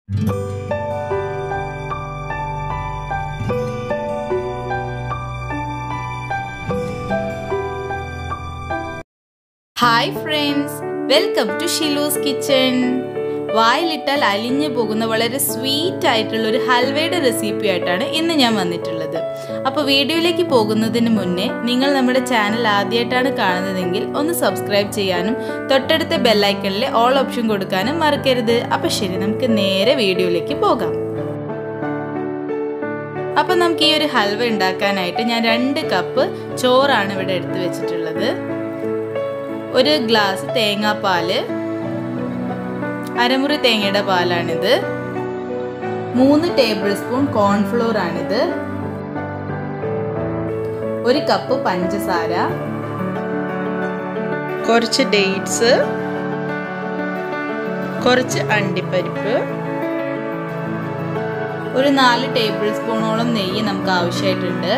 hi friends welcome to Shilu's kitchen വായിലിട്ടാൽ അലിഞ്ഞു പോകുന്ന വളരെ സ്വീറ്റ് ആയിട്ടുള്ള ഒരു ഹൽവയുടെ റെസിപ്പി ആയിട്ടാണ് ഇന്ന് ഞാൻ വന്നിട്ടുള്ളത് അപ്പോൾ വീഡിയോയിലേക്ക് പോകുന്നതിന് മുന്നേ നിങ്ങൾ നമ്മുടെ ചാനൽ ആദ്യമായിട്ടാണ് കാണുന്നതെങ്കിൽ ഒന്ന് സബ്സ്ക്രൈബ് ചെയ്യാനും തൊട്ടടുത്ത ബെല്ലൈക്കണിൽ ഓൾ ഓപ്ഷൻ കൊടുക്കാനും മറക്കരുത് അപ്പോൾ ശരി നമുക്ക് നേരെ വീഡിയോയിലേക്ക് പോകാം അപ്പം നമുക്ക് ഈ ഒരു ഹൽവ ഉണ്ടാക്കാനായിട്ട് ഞാൻ രണ്ട് കപ്പ് ചോറാണ് ഇവിടെ എടുത്ത് വെച്ചിട്ടുള്ളത് ഒരു ഗ്ലാസ് തേങ്ങാപ്പാല് അരമുറി തേങ്ങയുടെ പാലാണിത് മൂന്ന് ടേബിൾ സ്പൂൺ കോൺഫ്ലോർ ആണിത് ഒരു കപ്പ് പഞ്ചസാര കുറച്ച് ഡേറ്റ്സ് കുറച്ച് അണ്ടിപ്പരിപ്പ് ഒരു നാല് ടേബിൾ സ്പൂണോളം നെയ്യ് നമുക്ക് ആവശ്യമായിട്ടുണ്ട്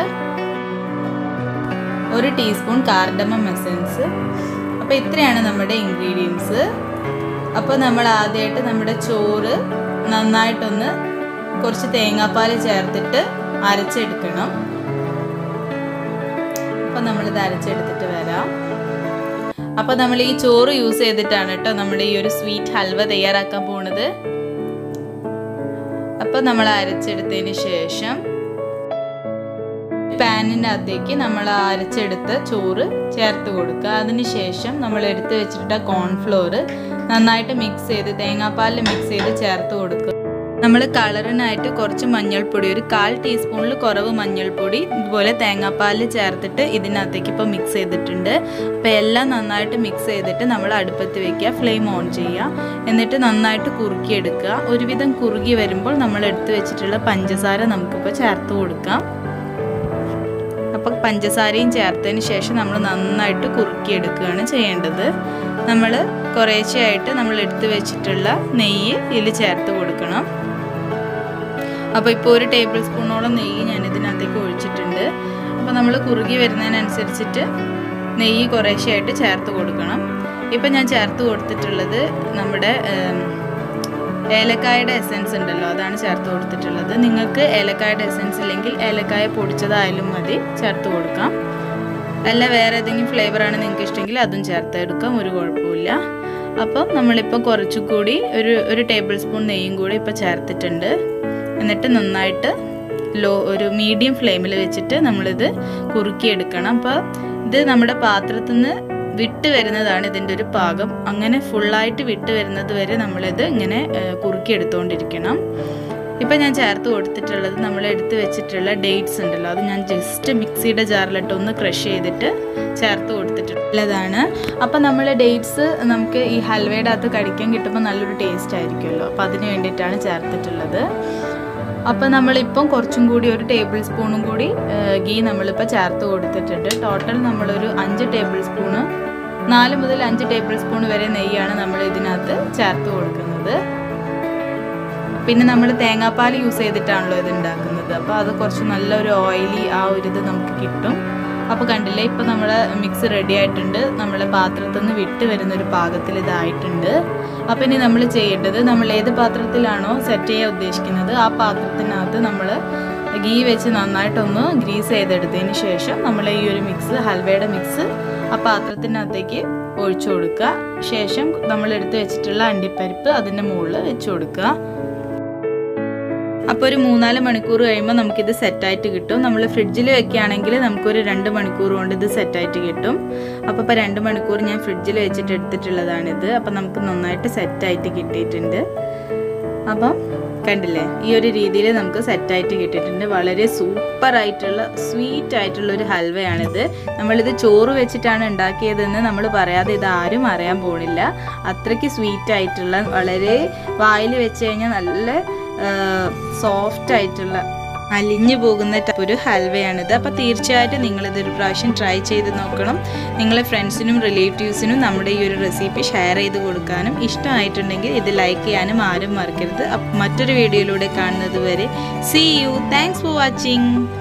ഒരു ടീസ്പൂൺ കാർഡമം എസൻസ് അപ്പോൾ ഇത്രയാണ് നമ്മുടെ ഇൻഗ്രീഡിയൻസ് അപ്പോൾ നമ്മൾ ആദ്യമായിട്ട് നമ്മുടെ ചോറ് നന്നായിട്ടൊന്ന് കുറച്ച് തേങ്ങാപ്പാൽ ചേർത്തിട്ട് അരച്ചെടുക്കണം അപ്പോൾ നമ്മളിത് അരച്ചെടുത്തിട്ട് വരാം അപ്പോൾ നമ്മൾ ഈ ചോറ് യൂസ് ചെയ്തിട്ടാണ് കേട്ടോ നമ്മൾ ഈ ഒരു സ്വീറ്റ് ഹൽവ തയ്യാറാക്കാൻ പോകുന്നത് അപ്പോൾ നമ്മൾ അരച്ചെടുത്തതിന് ശേഷം പാനിൻ്റെ അകത്തേക്ക് നമ്മൾ അരച്ചെടുത്ത ചോറ് ചേർത്ത് കൊടുക്കുക അതിനുശേഷം നമ്മൾ എടുത്ത് വെച്ചിട്ട് കോൺഫ്ലോർ നന്നായിട്ട് മിക്സ് ചെയ്ത് തേങ്ങാപ്പാലിൽ മിക്സ് ചെയ്ത് ചേർത്ത് കൊടുക്കുക നമ്മൾ കളറിനായിട്ട് കുറച്ച് മഞ്ഞൾപ്പൊടി ഒരു കാൽ ടീസ്പൂണിൽ കുറവ് മഞ്ഞൾപ്പൊടി ഇതുപോലെ തേങ്ങാപ്പാലിൽ ചേർത്തിട്ട് ഇതിനകത്തേക്ക് ഇപ്പോൾ മിക്സ് ചെയ്തിട്ടുണ്ട് അപ്പോൾ എല്ലാം നന്നായിട്ട് മിക്സ് ചെയ്തിട്ട് നമ്മൾ അടുപ്പത്ത് വെക്കുക ഫ്ലെയിം ഓൺ ചെയ്യുക എന്നിട്ട് നന്നായിട്ട് കുറുക്കിയെടുക്കുക ഒരുവിധം കുറുകി വരുമ്പോൾ നമ്മൾ എടുത്ത് വെച്ചിട്ടുള്ള പഞ്ചസാര നമുക്കിപ്പോൾ ചേർത്ത് കൊടുക്കാം അപ്പോൾ പഞ്ചസാരയും ചേർത്തതിന് ശേഷം നമ്മൾ നന്നായിട്ട് കുറുക്കിയെടുക്കുകയാണ് ചെയ്യേണ്ടത് നമ്മൾ കുറേശ്ശെയായിട്ട് നമ്മൾ എടുത്തു വെച്ചിട്ടുള്ള നെയ്യ് ഇതിൽ ചേർത്ത് കൊടുക്കണം അപ്പോൾ ഇപ്പോൾ ഒരു ടേബിൾ സ്പൂണോളം നെയ്യ് ഞാൻ ഇതിനകത്തേക്ക് ഒഴിച്ചിട്ടുണ്ട് അപ്പോൾ നമ്മൾ കുറുകി വരുന്നതിനനുസരിച്ചിട്ട് നെയ്യ് കുറേശ്ശെയായിട്ട് ചേർത്ത് കൊടുക്കണം ഇപ്പം ഞാൻ ചേർത്ത് കൊടുത്തിട്ടുള്ളത് നമ്മുടെ ഏലക്കായുടെ എസൻസ് ഉണ്ടല്ലോ അതാണ് ചേർത്ത് കൊടുത്തിട്ടുള്ളത് നിങ്ങൾക്ക് ഏലക്കായുടെ എസൻസ് ഇല്ലെങ്കിൽ ഏലക്കായ പൊടിച്ചതായാലും മതി ചേർത്ത് കൊടുക്കാം അല്ല വേറെ ഏതെങ്കിലും ഫ്ലേവറാണ് നിങ്ങൾക്ക് ഇഷ്ടമെങ്കിൽ അതും ചേർത്ത് എടുക്കാം ഒരു കുഴപ്പമില്ല അപ്പം നമ്മളിപ്പോൾ കുറച്ചുകൂടി ഒരു ഒരു ടേബിൾ സ്പൂൺ നെയ്യും കൂടി ഇപ്പോൾ ചേർത്തിട്ടുണ്ട് എന്നിട്ട് നന്നായിട്ട് ലോ ഒരു മീഡിയം ഫ്ലെയിമിൽ വെച്ചിട്ട് നമ്മളിത് കുറുക്കിയെടുക്കണം അപ്പോൾ ഇത് നമ്മുടെ പാത്രത്തിൽ നിന്ന് വിട്ട് വരുന്നതാണ് ഇതിൻ്റെ ഒരു പാകം അങ്ങനെ ഫുള്ളായിട്ട് വിട്ട് വരുന്നത് വരെ നമ്മളിത് ഇങ്ങനെ കുറുക്കി എടുത്തുകൊണ്ടിരിക്കണം ഇപ്പം ഞാൻ ചേർത്ത് കൊടുത്തിട്ടുള്ളത് നമ്മൾ എടുത്ത് വെച്ചിട്ടുള്ള ഡേറ്റ്സ് ഉണ്ടല്ലോ അത് ഞാൻ ജസ്റ്റ് മിക്സിയുടെ ജാറിലിട്ട് ഒന്ന് ക്രഷ് ചെയ്തിട്ട് ചേർത്ത് കൊടുത്തിട്ടുള്ളതാണ് അപ്പം നമ്മൾ ഡേറ്റ്സ് നമുക്ക് ഈ ഹൽവയുടെ അകത്ത് കടിക്കാൻ കിട്ടുമ്പോൾ നല്ലൊരു ടേസ്റ്റ് ആയിരിക്കുമല്ലോ അപ്പോൾ അതിന് വേണ്ടിയിട്ടാണ് ചേർത്തിട്ടുള്ളത് അപ്പോൾ നമ്മളിപ്പം കുറച്ചും കൂടി ഒരു ടേബിൾ സ്പൂണും കൂടി ഗീ നമ്മളിപ്പോൾ ചേർത്ത് കൊടുത്തിട്ടുണ്ട് ടോട്ടൽ നമ്മളൊരു അഞ്ച് ടേബിൾ സ്പൂണ് നാല് മുതൽ അഞ്ച് ടേബിൾ സ്പൂൺ വരെ നെയ്യാണ് നമ്മൾ ഇതിനകത്ത് ചേർത്ത് കൊടുക്കുന്നത് പിന്നെ നമ്മൾ തേങ്ങാപ്പാൽ യൂസ് ചെയ്തിട്ടാണല്ലോ ഇത് ഉണ്ടാക്കുന്നത് അപ്പോൾ അത് കുറച്ച് നല്ലൊരു ഓയിലി ആ ഒരു ഇത് നമുക്ക് കിട്ടും അപ്പോൾ കണ്ടില്ലേ ഇപ്പോൾ നമ്മുടെ മിക്സ് റെഡി ആയിട്ടുണ്ട് നമ്മളെ പാത്രത്തിൽ നിന്ന് വിട്ട് വരുന്ന ഒരു പാകത്തിൽ ഇതായിട്ടുണ്ട് അപ്പോൾ ഇനി നമ്മൾ ചെയ്യേണ്ടത് നമ്മൾ ഏത് പാത്രത്തിലാണോ സെറ്റ് ചെയ്യാൻ ഉദ്ദേശിക്കുന്നത് ആ പാത്രത്തിനകത്ത് നമ്മൾ ഗീ വെച്ച് നന്നായിട്ടൊന്ന് ഗ്രീസ് ചെയ്തെടുത്തതിന് ശേഷം നമ്മൾ ഈ ഒരു മിക്സ് ഹൽവയുടെ മിക്സ് ആ പാത്രത്തിനകത്തേക്ക് ഒഴിച്ചു കൊടുക്കുക ശേഷം നമ്മൾ എടുത്ത് വെച്ചിട്ടുള്ള അണ്ടിപ്പരിപ്പ് അതിൻ്റെ മുകളിൽ വെച്ച് കൊടുക്കുക അപ്പോൾ ഒരു മൂന്നാല് മണിക്കൂർ കഴിയുമ്പോൾ നമുക്കിത് സെറ്റായിട്ട് കിട്ടും നമ്മൾ ഫ്രിഡ്ജിൽ വെക്കുകയാണെങ്കിൽ നമുക്കൊരു രണ്ട് മണിക്കൂർ കൊണ്ട് ഇത് സെറ്റായിട്ട് കിട്ടും അപ്പോൾ ഇപ്പോൾ രണ്ട് മണിക്കൂർ ഞാൻ ഫ്രിഡ്ജിൽ വെച്ചിട്ട് എടുത്തിട്ടുള്ളതാണിത് അപ്പോൾ നമുക്ക് നന്നായിട്ട് സെറ്റായിട്ട് കിട്ടിയിട്ടുണ്ട് അപ്പം കണ്ടില്ലേ ഈ ഒരു രീതിയിൽ നമുക്ക് സെറ്റായിട്ട് കിട്ടിയിട്ടുണ്ട് വളരെ സൂപ്പർ ആയിട്ടുള്ള സ്വീറ്റ് ആയിട്ടുള്ള ഒരു ഹൽവയാണിത് നമ്മളിത് ചോറ് വെച്ചിട്ടാണ് ഉണ്ടാക്കിയതെന്ന് നമ്മൾ പറയാതെ ഇത് ആരും അറിയാൻ പോണില്ല അത്രയ്ക്ക് സ്വീറ്റ് ആയിട്ടുള്ള വളരെ വായിൽ വെച്ച് കഴിഞ്ഞാൽ നല്ല സോഫ്റ്റ് ആയിട്ടുള്ള അലിഞ്ഞു പോകുന്ന ഒരു ഹൽവയാണിത് അപ്പോൾ തീർച്ചയായിട്ടും നിങ്ങളിതൊരു പ്രാവശ്യം ട്രൈ ചെയ്ത് നോക്കണം നിങ്ങളെ ഫ്രണ്ട്സിനും റിലേറ്റീവ്സിനും നമ്മുടെ ഈ ഒരു റെസിപ്പി ഷെയർ ചെയ്ത് കൊടുക്കാനും ഇഷ്ടമായിട്ടുണ്ടെങ്കിൽ ഇത് ലൈക്ക് ചെയ്യാനും ആരും മറക്കരുത് മറ്റൊരു വീഡിയോയിലൂടെ കാണുന്നത് വരെ see you thanks for watching